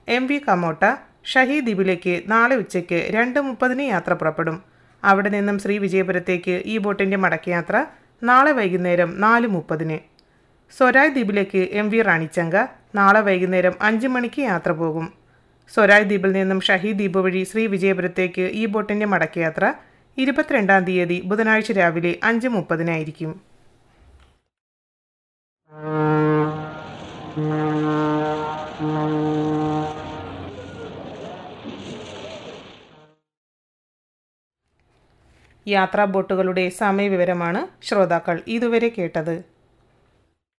M V കമോട്ട ഷഹി ദ്വീപിലേക്ക് നാളെ ഉച്ചയ്ക്ക് രണ്ട് മുപ്പതിന് യാത്ര പുറപ്പെടും അവിടെ നിന്നും ശ്രീ വിജയപുരത്തേക്ക് ഈ ബോട്ടിൻ്റെ മടക്കയാത്ര നാളെ വൈകുന്നേരം നാല് മുപ്പതിന് സ്വരായ് ദ്വീപിലേക്ക് എം വി റാണിച്ചങ്ക നാളെ വൈകുന്നേരം അഞ്ച് മണിക്ക് യാത്ര പോകും സ്വരായ് ദ്വീപിൽ നിന്നും ഷഹി ദ്വീപ് വഴി ശ്രീ വിജയപുരത്തേക്ക് ഈ ബോട്ടിൻ്റെ മടക്കയാത്ര ഇരുപത്തിരണ്ടാം തീയതി ബുധനാഴ്ച രാവിലെ അഞ്ച് മുപ്പതിനായിരിക്കും യാത്രാ ബോട്ടുകളുടെ സമയവിവരമാണ് ശ്രോതാക്കൾ ഇതുവരെ കേട്ടത്